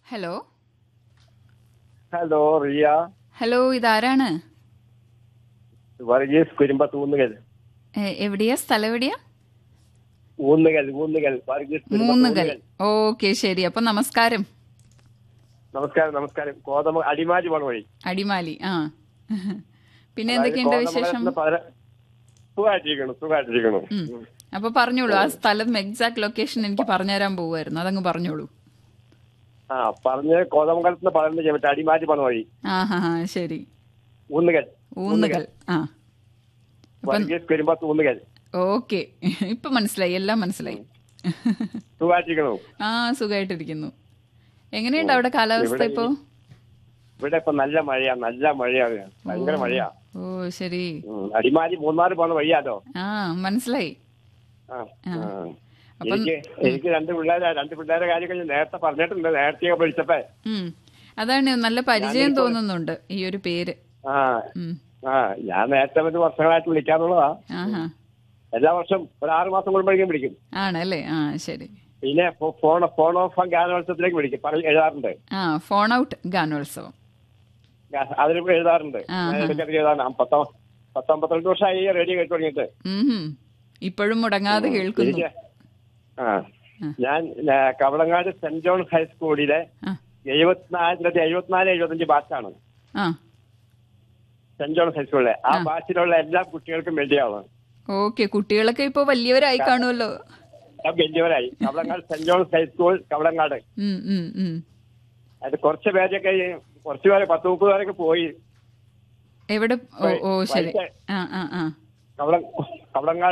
Hello hello Riya hello ഇതാരാണ് വർഗീസ് കുരുമ്പത്ത് ഊന്നുകൽ ഏ, എവിടെയാ സ്ഥലം എവിടെയാ ഊന്നുകൽ ഊന്നുകൽ വർഗീസ് കുരുമ്പത്ത് മൂന്നുകൽ ഊന്നുകൽ. ഓക്കെ ശരി അപ്പൊ നമസ്കാരം നമസ്കാരം നമസ്കാരം കോതമ അടിമാലി പോണ വഴി അടിമാലി ആ പിന്നെ അതായത് എന്തൊക്കെയുണ്ട് കോതമംഗലത്ത് വിശേഷം നിന്ന് പതിന- സുഖമായിട്ടിരിക്കണു സുഖമായിട്ടിരിക്കണു ഉം. അപ്പൊ പറഞ്ഞോളൂ ആ സ്ഥലം എക്സാക്ട് ലൊക്കേഷൻ എനിക്ക് പറഞ്ഞുതരാൻ പോവായിരുന്നു അതങ്ങ് പറഞ്ഞോളൂ ആ പറഞ്ഞ് കോതമംഗലത്ത് നിന്ന് പതിനൊന്ന് കിലോമീറ്റർ അടിമാലി പോണ വഴി ആ ഹാ ഹാ ശരി ഊന്നുകൽ ഊന്നുകൽ ആ അപ്പം വർഗീസ് കുരുമ്പത്ത് ഊന്നുകൽ ഓക്കെ ഇപ്പൊ മനസ്സിലായി എല്ലാം മനസ്സിലായി സുഖമായിട്ടിരിക്കണു ആ സുഖമായിട്ടിരിക്കുന്നു എങ്ങനെയുണ്ട് അവിടെ കാലാവസ്ഥ ഇവിടെ ഇപ്പോ ഇവിടെ ഇപ്പൊ നല്ല മഴയാ നല്ല മഴയാണ് ഭയങ്കര മഴയാ ഓ ശരി ഉം. അടിമാലി മൂന്നാറ് പോണ വഴിയാലോ ആ മനസ്സിലായി ആ ആ. ആ. അപ്പം- എനിക്ക് എനിക്ക് രണ്ട് പിള്ളേരെ രണ്ട് പിള്ളേരെ കാര്യങ്ങൾ ഞാൻ നേരത്തെ പറഞ്ഞിട്ടുണ്ട് നേരത്തെ വിളിച്ചപ്പോ ഉം അതാണ് നല്ല പരിചയം തോന്നുന്നുണ്ട് ഈ ഒരു പേര് ആ ഉം ആ ഞാൻ നേരത്തെ ഒരു വർഷങ്ങളായിട്ട് വിളിക്കാറുള്ളതാ ആഹാ എല്ലാ വർഷം ഒരു ആറ് മാസം കൂടുമ്പോഴേക്കും വിളിക്കും ആണല്ലേ ആ ശരി പിന്നെ ഫോ- ഫോൺ ഫോൺ ഓഫ് ഗാനോത്സവത്തിലേക്ക് വിളിക്കും പറ എഴുതാറുണ്ട് ആ ഫോൺ ഔട്ട് ഗാനോത്സവം ഗാ- അതിൽ എഴുതാറുണ്ട് ആ, ഞാൻ ആ. ഇടയ്ക്കിടയ്ക്ക് എഴുതാറുണ്ട് പത്തോ പത്തൊമ്പത്തിരണ്ട് വർഷമായി ഈ റേഡിയോ കേട്ട് തുടങ്ങിയിട്ട് ഉം ഇപ്പോഴും മുടങ്ങാതെ കേൾക്കുന്നു എനിക്ക് ആ ആ. ഞാൻ ആ, കവളങ്ങാട് സെന്റ് ജോൺ ഹൈസ്കൂളിലെ ആ എഴുപത്തിനാല് ആയിരത്തി തൊള്ളായിരത്തി എഴുപത്തിനാല് എഴുപത്തഞ്ച് ബാച്ചാണ് ആ സെന്റ് ജോൺ ഹൈസ്കൂളിലെ ആ ആ. ബാച്ചിലുള്ള എല്ലാ കുട്ടികൾക്കും വേണ്ടിയാണ് ഓക്കെ കുട്ടികളൊക്കെ ഇപ്പൊ വലിയവരായി കാണുമല്ലോ ഞാൻ വലിയവരായി Kavalangad saint John's high school Kavalangad ഉം ഉം ഉം അത് കുറച്ച് പേരൊക്കെ ഈ കുറച്ച് പേരെ പത്ത് മുപ്പത് പേരൊക്കെ പോയി എവിടെ ഓ ഓ ശരി വൈകിട്ട് ആ ആ ആ കവള കവളങ്ങാട്